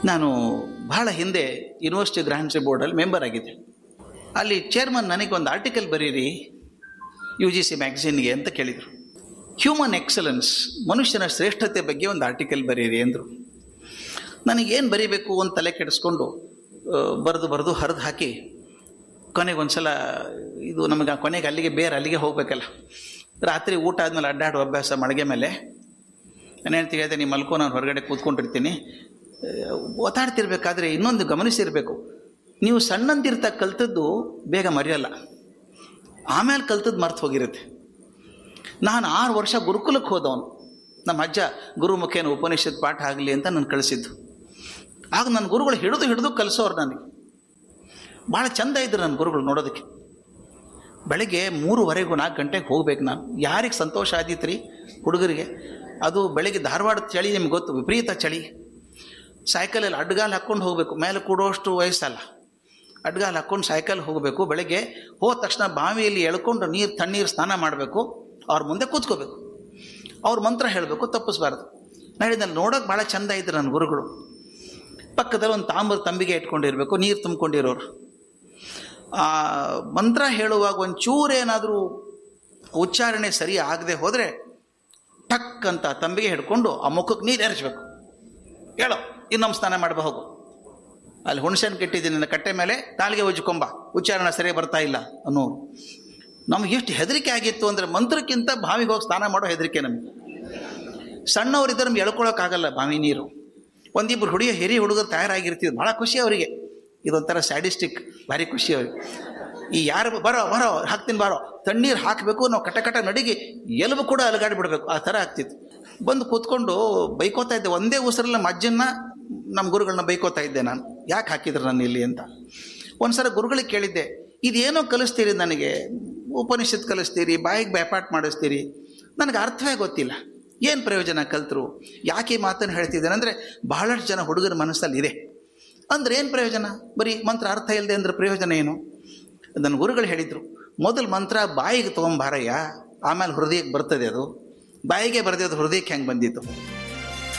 ನಾನು ಬಹಳ ಹಿಂದೆ ಯೂನಿವರ್ಸಿಟಿ ಗ್ರಾಂಟ್ರಿ ಬೋರ್ಡಲ್ಲಿ ಮೆಂಬರ್ ಆಗಿದ್ದೆ ಅಲ್ಲಿ ಚೇರ್ಮನ್ ನನಗೊಂದು ಆರ್ಟಿಕಲ್ ಬರೀರಿ ಯು ಜಿ ಸಿ ಮ್ಯಾಗಝೀನ್ಗೆ ಅಂತ ಕೇಳಿದರು ಹ್ಯೂಮನ್ ಎಕ್ಸಲೆನ್ಸ್ ಮನುಷ್ಯನ ಶ್ರೇಷ್ಠತೆ ಬಗ್ಗೆ ಒಂದು ಆರ್ಟಿಕಲ್ ಬರೀರಿ ಅಂದರು ನನಗೇನು ಬರೀಬೇಕು ಅಂತ ತಲೆ ಕೆಡಿಸ್ಕೊಂಡು ಬರೆದು ಬರೆದು ಹರಿದು ಹಾಕಿ ಕೊನೆಗೆ ಒಂದ್ಸಲ ಇದು ನಮಗೆ ಆ ಕೊನೆಗೆ ಅಲ್ಲಿಗೆ ಬೇರೆ ಅಲ್ಲಿಗೆ ಹೋಗಬೇಕಲ್ಲ ರಾತ್ರಿ ಊಟ ಆದಮೇಲೆ ಅಡ್ಡಾಡುವ ಅಭ್ಯಾಸ ಮಳಿಗೆ ಮೇಲೆ ನಾನು ಹೇಳ್ತೀನಿ ಹೇಳ್ದೆ ನೀವು ಮಲ್ಕೋ ನಾನು ಹೊರಗಡೆ ಕೂತ್ಕೊಂಡಿರ್ತೀನಿ ಒತ್ತಾಡ್ತಿರ್ಬೇಕಾದ್ರೆ ಇನ್ನೊಂದು ಗಮನಿಸಿರಬೇಕು ನೀವು ಸಣ್ಣಂದಿರ್ತಾ ಕಲ್ತದ್ದು ಬೇಗ ಮರೆಯಲ್ಲ ಆಮೇಲೆ ಕಲ್ತದ್ದು ಮರ್ತು ಹೋಗಿರುತ್ತೆ ನಾನು ಆರು ವರ್ಷ ಗುರುಕುಲಕ್ಕೆ ಹೋದವನು ನಮ್ಮ ಅಜ್ಜ ಗುರುಮುಖೇನ ಉಪನಿಷತ್ ಪಾಠ ಆಗಲಿ ಅಂತ ನಾನು ಕಳಿಸಿದ್ದು ಆಗ ನನ್ನ ಗುರುಗಳು ಹಿಡಿದು ಹಿಡಿದು ಕಲಿಸೋರು ನನಗೆ ಭಾಳ ಚಂದ ಇದ್ರು ನನ್ನ ಗುರುಗಳು ನೋಡೋದಕ್ಕೆ ಬೆಳಗ್ಗೆ ಮೂರುವರೆಗೂ ನಾಲ್ಕು ಗಂಟೆಗೆ ಹೋಗ್ಬೇಕು ನಾನು ಯಾರಿಗೆ ಸಂತೋಷ ಆದೀತು ರೀ ಹುಡುಗರಿಗೆ ಅದು ಬೆಳಗ್ಗೆ ಧಾರವಾಡದ ಚಳಿ ನಿಮ್ಗೆ ಗೊತ್ತು ವಿಪರೀತ ಚಳಿ ಸೈಕಲಲ್ಲಿ ಅಡ್ಗಾಲು ಹಾಕ್ಕೊಂಡು ಹೋಗಬೇಕು ಮೇಲೆ ಕೂಡೋಷ್ಟು ವಯಸ್ಸಲ್ಲ ಅಡ್ಗಾಲು ಹಾಕ್ಕೊಂಡು ಸೈಕಲ್ ಹೋಗಬೇಕು ಬೆಳಗ್ಗೆ ಹೋದ ತಕ್ಷಣ ಬಾವಿಯಲ್ಲಿ ಎಳ್ಕೊಂಡು ನೀರು ತಣ್ಣೀರು ಸ್ನಾನ ಮಾಡಬೇಕು ಅವ್ರ ಮುಂದೆ ಕೂತ್ಕೋಬೇಕು ಅವ್ರ ಮಂತ್ರ ಹೇಳಬೇಕು ತಪ್ಪಿಸ್ಬಾರ್ದು ನಾನು ಹೇಳಿದ್ನಲ್ಲಿ ನೋಡೋಕೆ ಭಾಳ ಚಂದ ಇದ್ರು ನನ್ನ ಗುರುಗಳು ಪಕ್ಕದಲ್ಲಿ ಒಂದು ತಾಮ್ರ ತಂಬಿಗೆ ಇಟ್ಕೊಂಡಿರ್ಬೇಕು ನೀರು ತುಂಬಿಕೊಂಡಿರೋರು ಆ ಮಂತ್ರ ಹೇಳುವಾಗ ಒಂಚೂರೇನಾದರೂ ಉಚ್ಚಾರಣೆ ಸರಿ ಆಗದೆ ಹೋದರೆ ಟಕ್ ಅಂತ ತಂಬಿಗೆ ಹಿಡ್ಕೊಂಡು ಆ ಮುಖಕ್ಕೆ ನೀರು ಎರಚಬೇಕು ಹೇಳೋ ಇನ್ನೊಮ್ಮೆ ಸ್ನಾನ ಮಾಡಬ ಹೋಗು ಅಲ್ಲಿ ಹುಣಸೆಹಣ್ಣು ಕೆಟ್ಟಿದ್ದೀನಿ ನನ್ನ ಕಟ್ಟೆ ಮೇಲೆ ತಾಳಿಗೆ ಉಜ್ಕೊಂಬ ಉಚ್ಚಾರಣೆ ಸರಿ ಬರ್ತಾ ಇಲ್ಲ ಅನ್ನೋರು ನಮ್ಗೆ ಎಷ್ಟು ಹೆದರಿಕೆ ಆಗಿತ್ತು ಅಂದರೆ ಮಂತ್ರಕ್ಕಿಂತ ಬಾವಿಗೆ ಹೋಗಿ ಸ್ನಾನ ಮಾಡೋ ಹೆದರಿಕೆ ನಮಗೆ ಸಣ್ಣವರಿದ್ದರೆ ನಮ್ಗೆ ಎಳ್ಕೊಳಕ್ಕಾಗಲ್ಲ ಬಾವಿ ನೀರು ಒಂದಿಬ್ಬರು ಹುಡುಗ ಹಿರಿಯ ಹುಡುಗರು ತಯಾರಾಗಿರ್ತಿದ್ರು ಭಾಳ ಖುಷಿ ಅವರಿಗೆ ಇದೊಂಥರ ಸ್ಯಾಡಿಸ್ಟಿಕ್ ಭಾರಿ ಖುಷಿ ಅವ್ರಿಗೆ ಈ ಯಾರು ಬರೋ ಬರೋ ಹಾಕ್ತೀನಿ ಬಾರೋ ತಣ್ಣೀರು ಹಾಕಬೇಕು ನಾವು ಕಟ ಕಟ ನಡಿಗೆ ಎಲುಬು ಕೂಡ ಅಲಗಾಡಿ ಬಿಡಬೇಕು ಆ ಥರ ಆಗ್ತಿತ್ತು ಬಂದು ಕೂತ್ಕೊಂಡು ಬೈಕೋತಾ ಇದ್ದೆ ಒಂದೇ ಉಸಿರಲ್ಲ ನಮ್ಮ ಅಜ್ಜನ್ನ ನಮ್ಮ ಗುರುಗಳನ್ನ ಬೈಕೋತಾ ಇದ್ದೆ ನಾನು ಯಾಕೆ ಹಾಕಿದ್ರು ನಾನು ಇಲ್ಲಿ ಅಂತ ಒಂದ್ಸಲ ಗುರುಗಳಿಗೆ ಕೇಳಿದ್ದೆ ಇದೇನೋ ಕಲಿಸ್ತೀರಿ ನನಗೆ ಉಪನಿಷತ್ ಕಲಿಸ್ತೀರಿ ಬಾಯಿಗೆ ಬ್ಯಾಪಾಟ್ ಮಾಡಿಸ್ತೀರಿ ನನಗೆ ಅರ್ಥವೇ ಗೊತ್ತಿಲ್ಲ ಏನು ಪ್ರಯೋಜನ ಕಲ್ತರು ಯಾಕೆ ಈ ಮಾತನ್ನು ಹೇಳ್ತಿದ್ದೇನೆ ಅಂದರೆ ಬಹಳಷ್ಟು ಜನ ಹುಡುಗರ ಮನಸ್ಸಲ್ಲಿ ಇದೆ ಅಂದ್ರೆ ಏನು ಪ್ರಯೋಜನ ಬರೀ ಮಂತ್ರ ಅರ್ಥ ಇಲ್ಲದೆ ಅಂದ್ರೆ ಪ್ರಯೋಜನ ಏನು ನನ್ನ ಗುರುಗಳು ಹೇಳಿದರು ಮೊದಲು ಮಂತ್ರ ಬಾಯಿಗೆ ತೊಗೊಂಬಾರಯ್ಯ ಆಮೇಲೆ ಹೃದಯಕ್ಕೆ ಬರ್ತದೆ ಅದು ಬಾಯಿಗೆ ಬರದೆ ಅದು ಹೃದಯಕ್ಕೆ ಹೆಂಗೆ ಬಂದಿತ್ತು